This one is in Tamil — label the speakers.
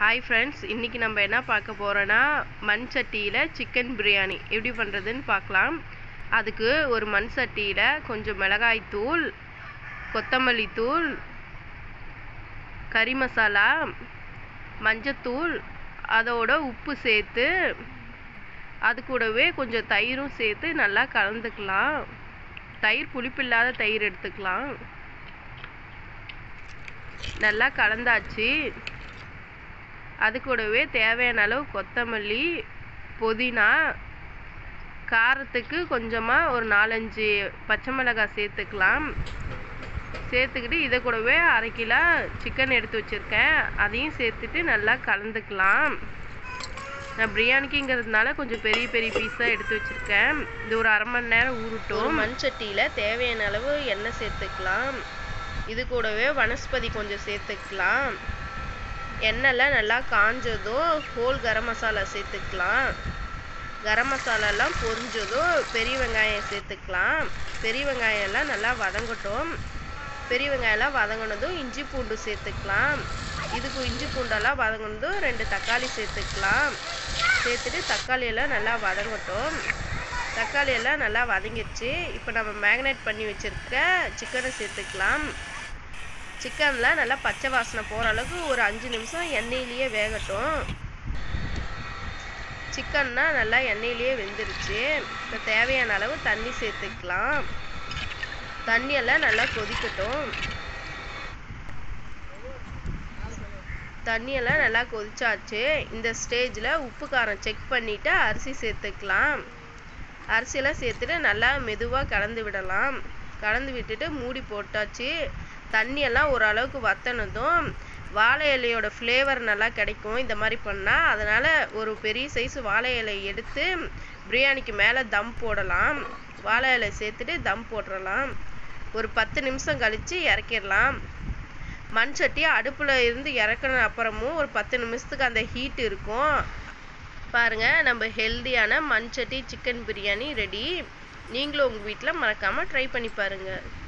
Speaker 1: ஹாய் ஃப்ரெண்ட்ஸ் இன்றைக்கி நம்ம என்ன பார்க்க போகிறோன்னா மண் சட்டியில் சிக்கன் பிரியாணி எப்படி பண்ணுறதுன்னு பார்க்கலாம் அதுக்கு ஒரு மண் சட்டியில் கொஞ்சம் மிளகாய்த்தூள் கொத்தமல்லி தூள் கறி மசாலா மஞ்சத்தூள் அதோட உப்பு சேர்த்து அது கூடவே கொஞ்சம் தயிரும் சேர்த்து நல்லா கலந்துக்கலாம் தயிர் புளிப்பில்லாத தயிர் எடுத்துக்கலாம் நல்லா கலந்தாச்சு அது கூடவே தேவையான அளவு கொத்தமல்லி புதினா காரத்துக்கு கொஞ்சமாக ஒரு நாலஞ்சு பச்சை மிளகாய் சேர்த்துக்கலாம் சேர்த்துக்கிட்டு இதை கூடவே அரை கிலோ சிக்கன் எடுத்து வச்சுருக்கேன் அதையும் சேர்த்துட்டு நல்லா கலந்துக்கலாம் நான் பிரியாணிக்குங்கிறதுனால கொஞ்சம் பெரிய பெரிய பீஸாக எடுத்து வச்சுருக்கேன் இது ஒரு அரை மணி நேரம் ஊறட்டும் மண் சட்டியில் தேவையான அளவு எண்ணெய் சேர்த்துக்கலாம் இது கூடவே வனஸ்பதி கொஞ்சம் சேர்த்துக்கலாம் எண்ணெய்லாம் நல்லா காஞ்சதும் ஹோல் கரம் மசாலா சேர்த்துக்கலாம் கரம் மசாலாலாம் பொரிஞ்சதும் பெரிய வெங்காயம் சேர்த்துக்கலாம் பெரிய வெங்காயம் எல்லாம் நல்லா வதங்கட்டும் பெரிய வெங்காயம்லாம் வதங்கினதும் இஞ்சி பூண்டு சேர்த்துக்கலாம் இதுக்கு இஞ்சி பூண்டெல்லாம் வதங்கினதும் ரெண்டு தக்காளி சேர்த்துக்கலாம் சேர்த்துட்டு தக்காளி எல்லாம் நல்லா வதங்கட்டும் தக்காளி எல்லாம் நல்லா வதங்கிடுச்சு இப்போ நம்ம மேக்னேட் பண்ணி வச்சுருக்க சிக்கனை சேர்த்துக்கலாம் சிக்கனில் நல்லா பச்சை வாசனை போகிற அளவுக்கு ஒரு அஞ்சு நிமிஷம் எண்ணெயிலேயே வேகட்டும் சிக்கன்னா நல்லா எண்ணெயிலேயே வெந்துருச்சு இப்போ தேவையான அளவு தண்ணி சேர்த்துக்கலாம் தண்ணியெல்லாம் நல்லா கொதிக்கட்டும் தண்ணியெல்லாம் நல்லா கொதிச்சாச்சு இந்த ஸ்டேஜில் உப்பு காரம் செக் பண்ணிவிட்டு அரிசி சேர்த்துக்கலாம் அரிசியெல்லாம் சேர்த்துட்டு நல்லா மெதுவாக கலந்து விடலாம் கலந்து விட்டுட்டு மூடி போட்டாச்சு தண்ணியெல்லாம் ஓரளவுக்கு வற்றினதும் வாழை இலையோட ஃப்ளேவர் நல்லா கிடைக்கும் இந்த மாதிரி பண்ணால் அதனால் ஒரு பெரிய சைஸ் வாழை இலை எடுத்து பிரியாணிக்கு மேலே தம் போடலாம் வாழை இலை சேர்த்துட்டு தம் போட்டுடலாம் ஒரு பத்து நிமிஷம் கழித்து இறக்கிடலாம் மண் சட்டி அடுப்பில் இருந்து இறக்குன அப்புறமும் ஒரு பத்து நிமிஷத்துக்கு அந்த ஹீட் இருக்கும் பாருங்கள் நம்ம ஹெல்தியான மண் சட்டி சிக்கன் பிரியாணி ரெடி நீங்களும் உங்கள் வீட்டில் மறக்காமல் ட்ரை பண்ணி பாருங்கள்